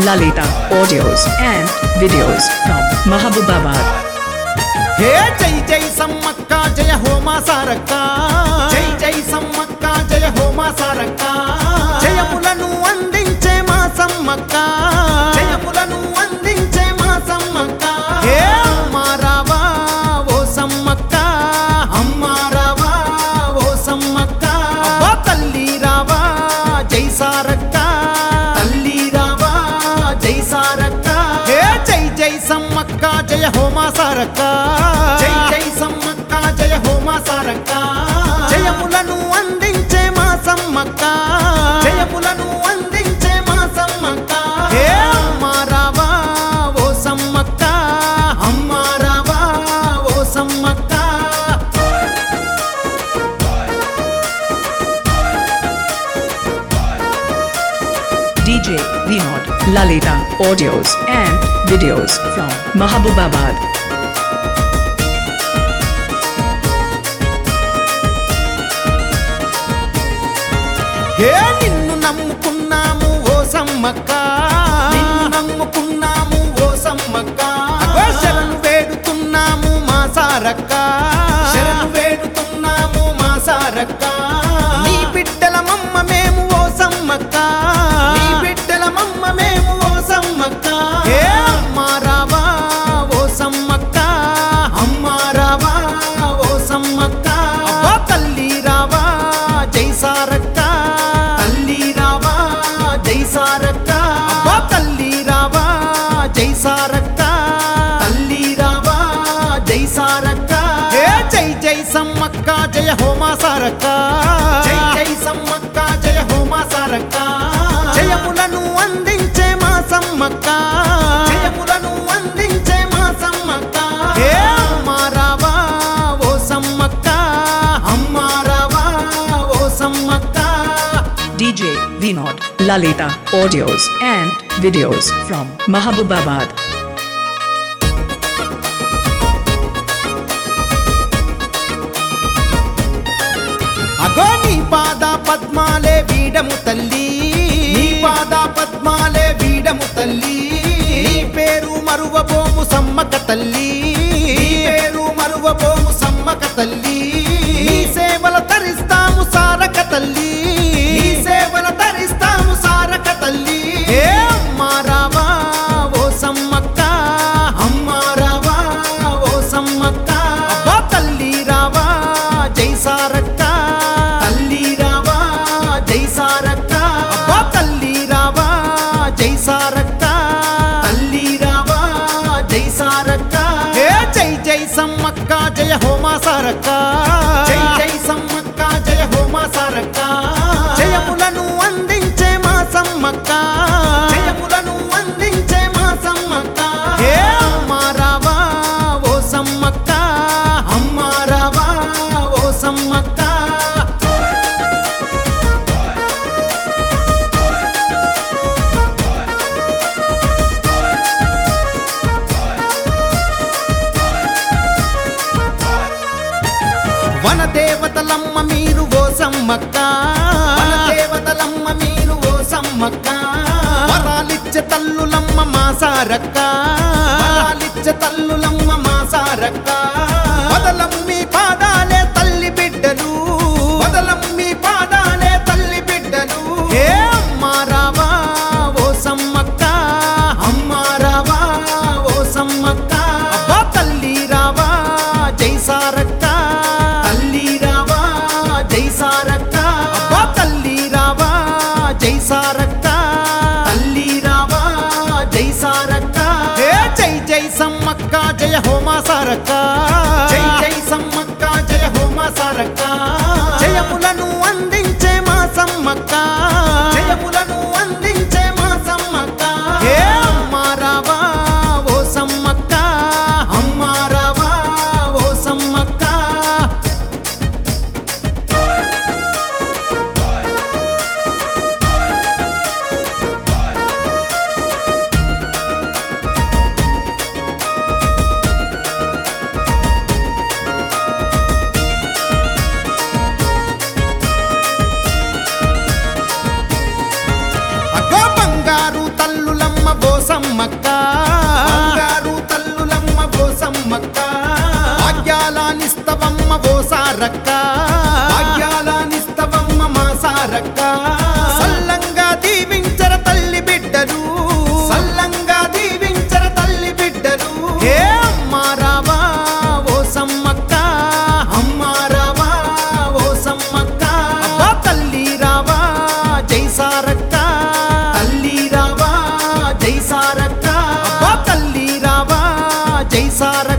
Lalita audios and videos from Mahabubabad. హే జై జై సమ్మక్క జయ హోమా సారక్క జై జై సమ్మక్క జయ హోమా సారక్క జయములను అందించే మా సమ్మక్క జయములను అందించే మా సమ్మక్క హే అమ్మా రావా ఓ సమ్మక్క అమ్మా రావా ఓ సమ్మక్క అబ్బా తల్లి రావా జై సారక్క తల్లి రావా జై సారక్క హే జై జై సమ్మక్క జయ హోమా సారక్క జై జై సమ్మక్క జయ హోమా సారక్క జయములను అందించే మా సమ్మక్క జయములను అందించే మా సమ్మక్క హే అమ్మా రావా ఓ సమ్మక్క అమ్మా రావా ఓ Sammakka DJ Vinod Lalita audios and videos from Mahabubabad. హే నిన్ను నమ్ముకున్నాము ఓ సమ్మక్క నిన్ను నమ్ముకున్నాము ఓ సమ్మక్క అగో శరణు వేడుతున్నాము మా సారక్క శరణు వేడుతున్నాము మా సారక్క నీ బిడ్డల మమ్మ మేము ఓ సమ్మక్క నీ బిడ్డల మమ్మ మేము ఓ సమ్మక్క హే అమ్మా రావా ఓ సమ్మక్క అమ్మా రావా ఓ సమ్మక్క అబ్బా తల్లి రావా జై సారక్క తల్లి రావా జై సారక్క అబ్బా తల్లి రావా జై సారక్క తల్లి రావా జై సారక్క హే జై జై సమ్మక్క జయ హోమా సారక్క జై జై సమ్మక్క జయ హోమా సారక్క జయములను అందించే మా సమ్మక్క జయములను అందించే మా సమ్మక్క హే అమ్మా రావా ఓ సమ్మక్క అమ్మా రావా ఓ Sammakka DJ Vinod Lalita audios and videos from Mahabubabad. అగో నీ పాద పద్మాలే వీడము తల్లి నీ పాద పద్మాలే వీడము తల్లి నీ పేరు మరువబోము సమ్మక తల్లి నీ పేరు మరువబోము సమ్మక తల్లి నీ సేవల తరిస్తాము సారక తల్లి నీ సేవల తరిస్తాము సారక తల్లి ఏ అమ్మా రావా ఓ సమ్మక్క అమ్మా రావా ఓ సమ్మక్క అబ్బా తల్లి రావా జై సారక్క తల్లి రావా జై సారక్క అబ్బా తల్లి రావా జై సారక్క తల్లి రావా జై సారక్క హే జై జై సమ్మక్క జయ హోమా సారక్క జై జై సమ్మక్క జయ హోమా సారక్క జయములను అందించే మా సమ్మక్క జయములను అందించే మా సమ్మక్క హే అమ్మా రావా ఓ సమ్మక్క అమ్మా రావా ఓ సమ్మక్క వన దేవతలమ్మ మీరు ఓ సమ్మక్క వన దేవతలమ్మ మీరు ఓ సమ్మక్క వరాలిచ్చ తల్లులమ్మ మా సారక్క వరాలిచ్చ తల్లులమ్మ మా సారక్క వదలం మీ పాదాలే తల్లి బిడ్డలు వదలం మీ పాదాలే తల్లి బిడ్డలు ఏ అమ్మా రావా ఓ సమ్మక్క అమ్మా రావా ఓ సమ్మక్క అబ్బా తల్లి రావా జై సారక్క తల్లి రావా జై సారక్క అబ్బా తల్లి రావా జై సారక్క తల్లి రావా జై సారక్క హే జై జై సమ్మక్క జయ హోమా సారక్క జై జై సమ్మక్క జయ హోమా సారక్క జయములను అందించే మా సమ్మక్క జయములను అందించే మా సమ్మక్క హే అమ్మా రావా ఓ సమ్మక్క అమ్మా రావా ఓ సమ్మక్క సమ్మక్క బంగారు తల్లులమ్మ ఓ సమ్మక్క భాగ్యాలానిస్తవమ్మ ఓ సారక్క భాగ్యాలానిస్తవమ్మ మా సారక్క సల్లంగా దీవించర తల్లి బిడ్డలు సల్లంగా దీవించర తల్లి బిడ్డలు ఏ అమ్మా రావా ఓ సమ్మక్క అమ్మా రావా ఓ సమ్మక్క అబ్బా తల్లి రావా జై సారక్క తల్లి రావా జై సారక్క అబ్బా తల్లి రావా జై సారక్క